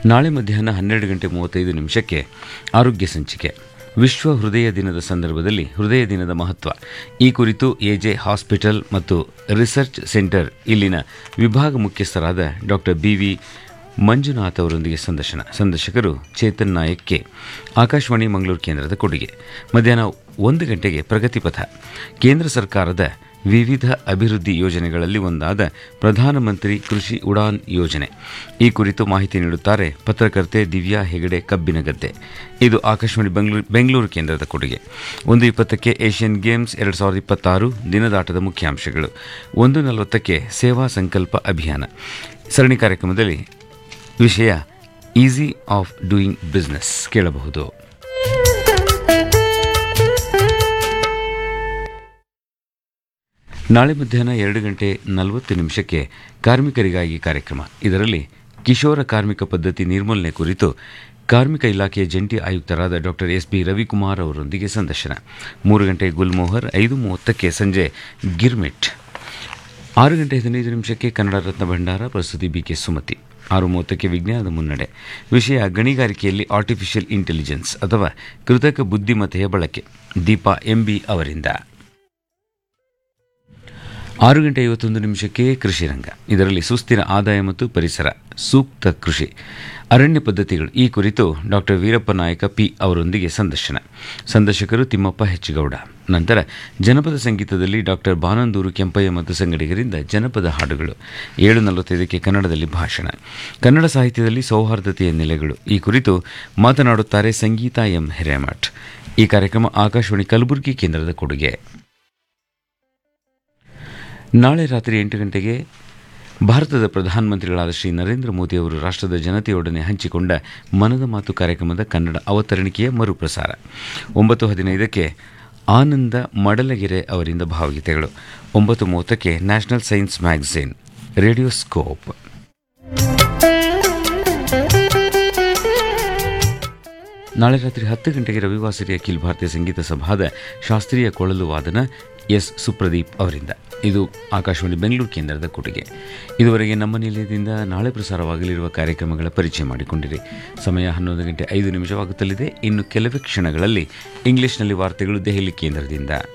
ನಾಳೆ ಮಧ್ಯಾಹ್ನ ಹನ್ನೆರಡು ಗಂಟೆ ಮೂವತ್ತೈದು ನಿಮಿಷಕ್ಕೆ ಆರೋಗ್ಯ ಸಂಚಿಕೆ ವಿಶ್ವ ಹೃದಯ ದಿನದ ಸಂದರ್ಭದಲ್ಲಿ ಹೃದಯ ದಿನದ ಮಹತ್ವ ಈ ಕುರಿತು ಎಜೆ ಹಾಸ್ಪಿಟಲ್ ಮತ್ತು ರಿಸರ್ಚ್ ಸೆಂಟರ್ ಇಲ್ಲಿನ ವಿಭಾಗ ಮುಖ್ಯಸ್ಥರಾದ ಡಾಕ್ಟರ್ ಬಿ ವಿ ಮಂಜುನಾಥ್ ಅವರೊಂದಿಗೆ ಸಂದರ್ಶನ ಸಂದರ್ಶಕರು ಚೇತನ್ ನಾಯಕ್ ಕೆ ಆಕಾಶವಾಣಿ ಮಂಗಳೂರು ಕೇಂದ್ರದ ಕೊಡುಗೆ ಮಧ್ಯಾಹ್ನ ಒಂದು ಗಂಟೆಗೆ ಪ್ರಗತಿಪಥ ಕೇಂದ್ರ ಸರ್ಕಾರದ ವಿವಿಧ ಅಭಿವೃದ್ಧಿ ಯೋಜನೆಗಳಲ್ಲಿ ಒಂದಾದ ಪ್ರಧಾನಮಂತ್ರಿ ಕೃಷಿ ಉಡಾನ್ ಯೋಜನೆ ಈ ಕುರಿತು ಮಾಹಿತಿ ನೀಡುತ್ತಾರೆ ಪತ್ರಕರ್ತೆ ದಿವ್ಯಾ ಹೆಗಡೆ ಕಬ್ಬಿನಗದ್ದೆ ಇದು ಆಕಾಶವಾಣಿ ಬೆಂಗಳೂರು ಬೆಂಗಳೂರು ಕೇಂದ್ರದ ಕೊಡುಗೆ ಒಂದು ಇಪ್ಪತ್ತಕ್ಕೆ ಏಷ್ಯನ್ ಗೇಮ್ಸ್ ಎರಡು ಸಾವಿರದ ಇಪ್ಪತ್ತಾರು ದಿನದಾಟದ ಮುಖ್ಯಾಂಶಗಳು ಒಂದು ನಲವತ್ತಕ್ಕೆ ಸೇವಾ ಸಂಕಲ್ಪ ಅಭಿಯಾನ ಸರಣಿ ಕಾರ್ಯಕ್ರಮದಲ್ಲಿ ವಿಷಯ ಈಸಿ ಆಫ್ ಡೂಯಿಂಗ್ ಬಿಸ್ನೆಸ್ ಕೇಳಬಹುದು ನಾಳೆ ಮಧ್ಯಾಹ್ನ ಎರಡು ಗಂಟೆ ನಲವತ್ತು ನಿಮಿಷಕ್ಕೆ ಕಾರ್ಮಿಕರಿಗಾಗಿ ಕಾರ್ಯಕ್ರಮ ಇದರಲ್ಲಿ ಕಿಶೋರ ಕಾರ್ಮಿಕ ಪದ್ಧತಿ ನಿರ್ಮೂಲನೆ ಕುರಿತು ಕಾರ್ಮಿಕ ಇಲಾಖೆಯ ಜಂಟಿ ಆಯುಕ್ತರಾದ ಡಾಕ್ಟರ್ ಎಸ್ ಬಿ ರವಿಕುಮಾರ್ ಅವರೊಂದಿಗೆ ಸಂದರ್ಶನ ಮೂರು ಗಂಟೆ ಗುಲ್ಮೋಹರ್ ಐದು ಮೂವತ್ತಕ್ಕೆ ಸಂಜೆ ಗಿರ್ಮಿಟ್ ಆರು ಗಂಟೆ ಹದಿನೈದು ನಿಮಿಷಕ್ಕೆ ಕನ್ನಡ ರತ್ನ ಭಂಡಾರ ಪ್ರಸ್ತುತಿ ಬಿಕೆ ಸುಮತಿ ಆರು ಮೂವತ್ತಕ್ಕೆ ವಿಜ್ಞಾನದ ಮುನ್ನಡೆ ವಿಷಯ ಗಣಿಗಾರಿಕೆಯಲ್ಲಿ ಆರ್ಟಿಫಿಷಿಯಲ್ ಇಂಟೆಲಿಜೆನ್ಸ್ ಅಥವಾ ಕೃತಕ ಬುದ್ಧಿಮತ್ತೆಯ ಬಳಕೆ ದೀಪಾ ಎಂಬಿ ಅವರಿಂದ ಆರು ಗಂಟೆ ಐವತ್ತೊಂದು ನಿಮಿಷಕ್ಕೆ ಕೃಷಿ ರಂಗ ಇದರಲ್ಲಿ ಸುಸ್ಥಿರ ಆದಾಯ ಮತ್ತು ಪರಿಸರ ಸೂಕ್ತ ಕೃಷಿ ಅರಣ್ಯ ಪದ್ಧತಿಗಳು ಈ ಕುರಿತು ಡಾಕ್ಟರ್ ವೀರಪ್ಪ ನಾಯಕ ಪಿ ಅವರೊಂದಿಗೆ ಸಂದರ್ಶನ ಸಂದರ್ಶಕರು ತಿಮ್ಮಪ್ಪ ಹೆಚ್ಚಗೌಡ ನಂತರ ಜನಪದ ಸಂಗೀತದಲ್ಲಿ ಡಾಕ್ಟರ್ ಬಾನಂದೂರು ಕೆಂಪಯ್ಯ ಮತ್ತು ಸಂಗಡಿಗರಿಂದ ಜನಪದ ಹಾಡುಗಳು ಏಳು ನಲವತ್ತೈದಕ್ಕೆ ಕನ್ನಡದಲ್ಲಿ ಭಾಷಣ ಕನ್ನಡ ಸಾಹಿತ್ಯದಲ್ಲಿ ಸೌಹಾರ್ದತೆಯ ನೆಲೆಗಳು ಈ ಕುರಿತು ಮಾತನಾಡುತ್ತಾರೆ ಸಂಗೀತ ಎಂ ಹಿರೇಮಠ್ ಈ ಕಾರ್ಯಕ್ರಮ ಆಕಾಶವಾಣಿ ಕಲಬುರಗಿ ಕೇಂದ್ರದ ಕೊಡುಗೆ ನಾಳೆ ರಾತ್ರಿ ಎಂಟು ಗಂಟೆಗೆ ಭಾರತದ ಪ್ರಧಾನಮಂತ್ರಿಗಳಾದ ಶ್ರೀ ನರೇಂದ್ರ ಮೋದಿ ಅವರು ರಾಷ್ಟ್ರದ ಜನತೆಯೊಡನೆ ಹಂಚಿಕೊಂಡ ಮನದ ಮಾತು ಕಾರ್ಯಕ್ರಮದ ಕನ್ನಡ ಅವತರಣಿಕೆಯ ಮರುಪ್ರಸಾರ ಒಂಬತ್ತು ಹದಿನೈದಕ್ಕೆ ಆನಂದ ಮಡಲಗೆರೆ ಅವರಿಂದ ಭಾವಗೀತೆಗಳು ಒಂಬತ್ತು ಮೂವತ್ತಕ್ಕೆ national science magazine radio scope ನಾಳೆ ರಾತ್ರಿ ಹತ್ತು ಗಂಟೆಗೆ ರವಿವಾಸರಿ ಅಖಿಲ ಭಾರತೀಯ ಸಂಗೀತ ಸಭಾದ ಶಾಸ್ತ್ರೀಯ ಕೊಳಲು ವಾದನ ಎಸ್ ಸುಪ್ರದೀಪ್ ಅವರಿಂದ ಇದು ಆಕಾಶವಾಣಿ ಬೆಂಗಳೂರು ಕೇಂದ್ರದ ಕೊಡುಗೆ ಇದುವರೆಗೆ ನಮ್ಮ ನಿಲಯದಿಂದ ನಾಳೆ ಪ್ರಸಾರವಾಗಲಿರುವ ಕಾರ್ಯಕ್ರಮಗಳ ಪರಿಚಯ ಮಾಡಿಕೊಂಡಿರಿ ಸಮಯ ಹನ್ನೊಂದು ಗಂಟೆ ಐದು ನಿಮಿಷವಾಗುತ್ತಲಿದೆ ಇನ್ನು ಕೆಲವೇ ಕ್ಷಣಗಳಲ್ಲಿ ಇಂಗ್ಲಿಷ್ನಲ್ಲಿ ವಾರ್ತೆಗಳು ದೆಹಲಿ ಕೇಂದ್ರದಿಂದ